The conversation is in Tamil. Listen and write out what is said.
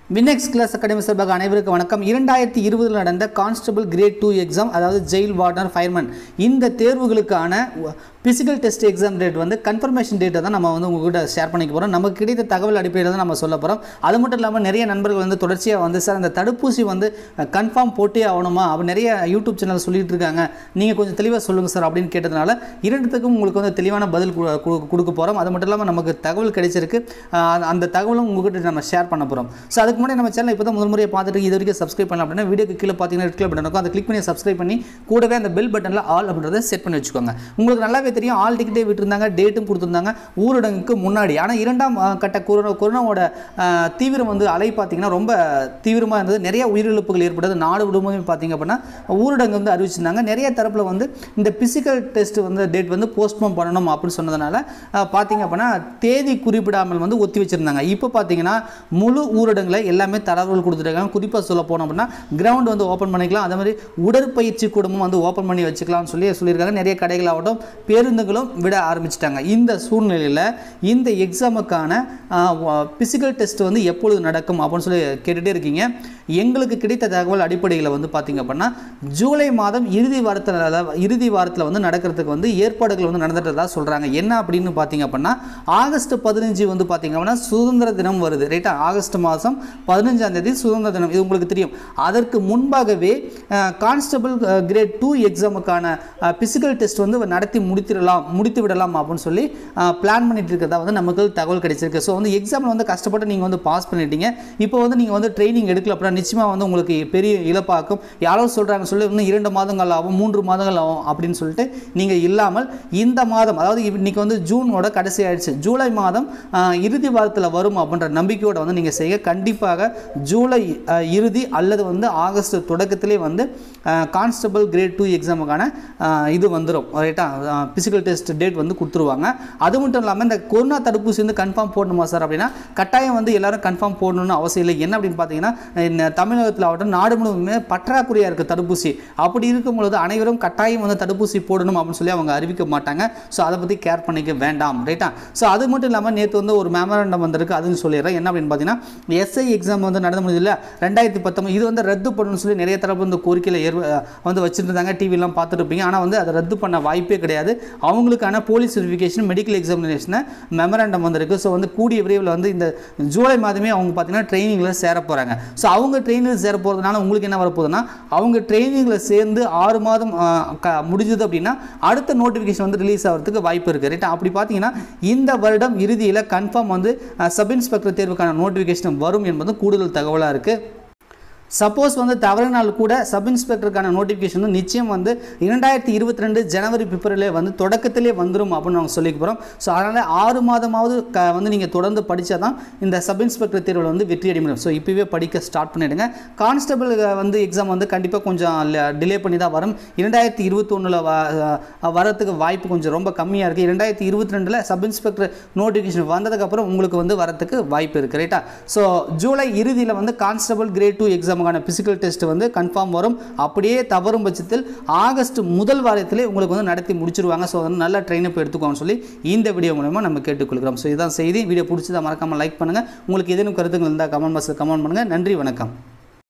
வினெக்ஸ் கிளாஸ் அகாடமி சார்பாக அனைவருக்கும் வணக்கம் இரண்டாயிரத்தி இருபதில் நடந்த கான்ஸ்டபிள் கிரேட் டூ எக்ஸாம் அதாவது ஜெயில் வார்டனர் ஃபயர்மேன் இந்த தேர்வுகளுக்கான பிசிக்கல் டெஸ்ட் எக்ஸாம் டேட் வந்து கன்ஃபர்மேஷன் டேட்டை தான் நம்ம வந்து உங்ககிட்ட ஷேர் பண்ணிக்க போகிறோம் நமக்கு கிடைத்த தகவல் அடிப்படையில் தான் நம்ம சொல்ல போகிறோம் அது மட்டும் இல்லாமல் நிறைய நண்பர்கள் வந்து தொடர்ச்சியாக வந்து சார் அந்த தடுப்பூசி வந்து கன்ஃபார்ம் போட்டே ஆகணுமா அப்போ நிறைய யூடியூப் சேனல் சொல்லிட்டு இருக்காங்க நீங்கள் கொஞ்சம் தெளிவாக சொல்லுங்கள் சார் அப்படின்னு கேட்டதுனால இரண்டுத்துக்கும் உங்களுக்கு வந்து தெளிவான பதில் கு- கு- கொடுக்க போகிறோம் அது மட்டும் இல்லாமல் நமக்கு தகவல் கிடைச்சிருக்கு ஆஹ் அந்த தகவலும் உங்ககிட்ட நம்ம ஷேர் பண்ண போகிறோம் ஸோ அதுக்கு முன்னாடி நம்ம சேனல் இப்போ தான் முதல் முறையை பார்த்துட்டு இது வரைக்கும் சப்ஸ்கிரைப் பண்ணலாம் அப்படின்னா வீடியோக்கு கீழே பார்த்தீங்கன்னா ரெட் கலர் பட்டன் இருக்கும் அதை கிளிக் பண்ணி சப்ஸ்கிரைப் பண்ணி கூடவே அந்த பெல் பட்டனில் ஆல் அப்படின்றத செட் பண்ணி வச்சுக்கோங்க உங்களுக்கு நல்லாவே தெரியும் ஆல் டிக்கெட்டே விட்டுருந்தாங்க டேட்டும் கொடுத்துருந்தாங்க ஊரடங்குக்கு முன்னாடி ஆனால் இரண்டாம் ஆஹ், கட்ட கொரோனா கொரோனாவோட ஆஹ், தீவிரம் வந்து அலை பார்த்தீங்கன்னா ரொம்ப தீவிரமாக இருந்தது நிறைய உயிரிழப்புகள் ஏற்பட்டது நாடு விடுமுறை பார்த்தீங்க அப்படின்னா ஊரடங்கு வந்து அறிவிச்சிருந்தாங்க நிறைய தரப்பில் வந்து இந்த பிசிக்கல் டெஸ்ட் வந்து டேட் வந்து போஸ்ட்போன் பண்ணணும் அப்படின்னு சொன்னதுனால ஆஹ், பார்த்தீங்க அப்படின்னா தேதி குறிப்பிடாமல் வந்து ஒத்தி வச்சிருந்தாங்க இப்போ பார்த்தீங்கன்னா முழு ஊரடங்குல எல்லாமே தரவுகள் கொடுத்துருக்காங்க குறிப்பாக சொல்ல போனோம் அப்படின்னா கிரவுண்ட் வந்து ஓப்பன் பண்ணிக்கலாம் அதே மாதிரி உடற்பயிற்சி கூடமும் வந்து ஓப்பன் பண்ணி வச்சுக்கலாம்னு சொல்லி சொல்லியிருக்காங்க நிறைய கடைகளாகட்டும் பேருந்துகளும் விட ஆரம்பிச்சிட்டாங்க இந்த சூழ்நிலையில் இந்த எக்ஸாமுக்கான பிசிக்கல் டெஸ்ட் வந்து எப்பொழுது நடக்கும் அப்படின்னு சொல்லி கேட்டுகிட்டே இருக்கீங்க எங்களுக்கு கிடைத்த தகவல் அடிப்படையில் வந்து பார்த்தீங்க அப்படின்னா ஜூலை மாதம் இறுதி வாரத்தில் அதாவது இறுதி வாரத்தில் வந்து நடக்கிறதுக்கு வந்து ஏற்பாடுகள் வந்து நடந்துட்டதா சொல்கிறாங்க என்ன அப்படின்னு பார்த்தீங்க அப்படின்னா ஆகஸ்ட் பதினஞ்சு வந்து பார்த்தீங்க அப்படின்னா சுதந்திர தினம் வருது ரைட்டா ஆகஸ்ட் மாதம் பதினஞ்சாம் தேதி சுதந்திர தினம் இது உங்களுக்கு தெரியும் அதற்கு முன்பாகவே கான்ஸ்டபிள் கிரேட் டூ எக்ஸாமுக்கான பிசிக்கல் டெஸ்ட் வந்து நடத்தி முடித்திடலாம் முடித்து விடலாம் அப்படின்னு சொல்லி பிளான் பண்ணிட்டு இருக்கிறதா வந்து நமக்கு தகவல் கிடைச்சிருக்கு ஸோ வந்து எக்ஸாமில் வந்து கஷ்டப்பட்டு நீங்கள் வந்து பாஸ் பண்ணிட்டீங்க இப்போ வந்து நீங்கள் வந்து ட்ரைனிங் எடுக்கல அப்படின்னா நிச்சயமாக வந்து உங்களுக்கு பெரிய இழப்பாக்கும் யாரோ சொல்கிறாங்க சொல்லி இன்னும் இரண்டு மாதங்கள் ஆகும் மூன்று மாதங்கள் ஆகும் அப்படின்னு சொல்லிட்டு நீங்கள் இல்லாமல் இந்த மாதம் அதாவது இன்னைக்கு வந்து ஜூனோட கடைசி ஆயிடுச்சு ஜூலை மாதம் ஆஹ், இறுதி வாரத்தில் வரும் அப்படின்ற நம்பிக்கையோட வந்து நீங்கள் செய்ய கண்டிப்பாக ஜூலை ஆஹ், இறுதி அல்லது வந்து ஆகஸ்ட் தொடக்கத்திலே வந்து கான்ஸ்டபிள் கிரேட் டூ எக்ஸாமுக்கான இது வந்துடும் ரைட்டா பிசிக்கல் டெஸ்ட் டேட் வந்து கொடுத்துருவாங்க அது மட்டும் இல்லாமல் இந்த கொரோனா தடுப்பூசி வந்து கன்ஃபார்ம் போடணுமா சார் அப்படின்னா கட்டாயம் வந்து எல்லாரும் கன்ஃபார்ம் போடணும்னு அவசியம் இல்லை என்ன அப்படின்னு பார்த்தீங்கன்னா இந்த தமிழகத்தில் ஆகட்டும் நாடு முழுவதுமே பற்றாக்குறையாக இருக்குது தடுப்பூசி அப்படி இருக்கும் பொழுது அனைவரும் கட்டாயம் வந்து தடுப்பூசி போடணும் அப்படின்னு சொல்லி அவங்க அறிவிக்க மாட்டாங்க ஸோ அதை பற்றி கேர் பண்ணிக்க வேண்டாம் ரைட்டா ஸோ அது மட்டும் இல்லாமல் நேற்று வந்து ஒரு மெமரண்டம் வந்திருக்கு அதுன்னு சொல்லிடுறேன் என்ன அப்படின்னு பார்த்தீங்கன்னா எஸ்ஐ எக்ஸாம் வந்து நடந்து முடியல ரெண்டாயிரத்தி பத்தொம்பது இது வந்து ரத்து பண்ணணும்னு சொல்லி நிறைய தரப்பு வந்து கோரிக்கையில் ஏற்ப வந்து வச்சுருந்தாங்க டிவிலாம் பார்த்துருப்பீங்க ஆனால் வந்து அதை ரத்து பண்ண வாய்ப்பே கிடையாது அவங்களுக்கான போலீஸ் வெரிஃபிகேஷன் மெடிக்கல் எக்ஸாமினேஷனை மெமரண்டம் வந்திருக்கு ஸோ வந்து கூடிய விரைவில் வந்து இந்த ஜூலை மாதமே அவங்க பார்த்தீங்கன்னா ட்ரைனிங்கில் சேர போகிறாங்க ஸோ அவங்க ட்ரைனிங்கில் சேர போகிறதுனால உங்களுக்கு என்ன வரப்போகுதுன்னா அவங்க ட்ரைனிங்கில் சேர்ந்து ஆறு மாதம் ஆ, க- முடிஞ்சது அப்படின்னா அடுத்த நோட்டிஃபிகேஷன் வந்து ரிலீஸ் ஆகிறதுக்கு வாய்ப்பு இருக்குது ரைட்டா அப்படி பார்த்தீங்கன்னா இந்த வருடம் இறுதியில் கன்ஃபார்ம் வந்து சப் இன்ஸ்பெக்டர் தேர்வுக்கான நோட்டிஃபிகேஷன் வரும் என்பது கூடுதல் தகவலாக இருக்குது சப்போஸ் வந்து தவறினால் கூட சப் இன்ஸ்பெக்டருக்கான நோட்டிஃபிகேஷன் வந்து நிச்சயம் வந்து இரண்டாயிரத்தி இருபத்தி ரெண்டு ஜனவரி பிப்ரவரியிலே வந்து தொடக்கத்திலே வந்துடும் அப்படின்னு நாங்கள் சொல்லிக்க போகிறோம் ஸோ அதனால் ஆறு மாதமாவது க வந்து நீங்கள் தொடர்ந்து படித்தா தான் இந்த சப் இன்ஸ்பெக்டர் தேர்வில் வந்து வெற்றி அடைய முடியும் ஸோ இப்போவே படிக்க ஸ்டார்ட் பண்ணிடுங்க கான்ஸ்டபிள் வந்து எக்ஸாம் வந்து கண்டிப்பாக கொஞ்சம் டிலே பண்ணி தான் வரும் இரண்டாயிரத்தி இருபத்தொன்னில் வ அஹ் வரத்துக்கு வாய்ப்பு கொஞ்சம் ரொம்ப கம்மியாக இருக்குது இரண்டாயிரத்தி இருபத்தி ரெண்டில் சப் இன்ஸ்பெக்டர் நோட்டிஃபிகேஷன் வந்ததுக்கப்புறம் உங்களுக்கு வந்து வரத்துக்கு வாய்ப்பு இருக்குது ரைட்டா ஸோ ஜூலை இறுதியில் வந்து கான்ஸ்டபிள் கிரேட் டூ எக்ஸாமுக்கான பிசிக்கல் டெஸ்ட் வந்து கன்ஃபார்ம் வரும் அப்படியே தவறும் பட்சத்தில் ஆகஸ்ட் முதல் வாரத்திலே உங்களுக்கு வந்து நடத்தி முடிச்சிருவாங்க ஸோ வந்து நல்ல ட்ரெயினப் எடுத்துக்கோன்னு சொல்லி இந்த வீடியோ மூலமா நம்ம கேட்டுக்கொள்கிறோம் ஸோ இதான் செய்தி வீடியோ பிடிச்சதா மறக்காமல் லைக் பண்ணுங்கள் உங்களுக்கு ஏதேனும் கருத்துங்கள் இருந்தால் கமெண்ட் பாக்ஸில் கமெண்ட் பண்ணுங்கள் நன்றி வணக்கம்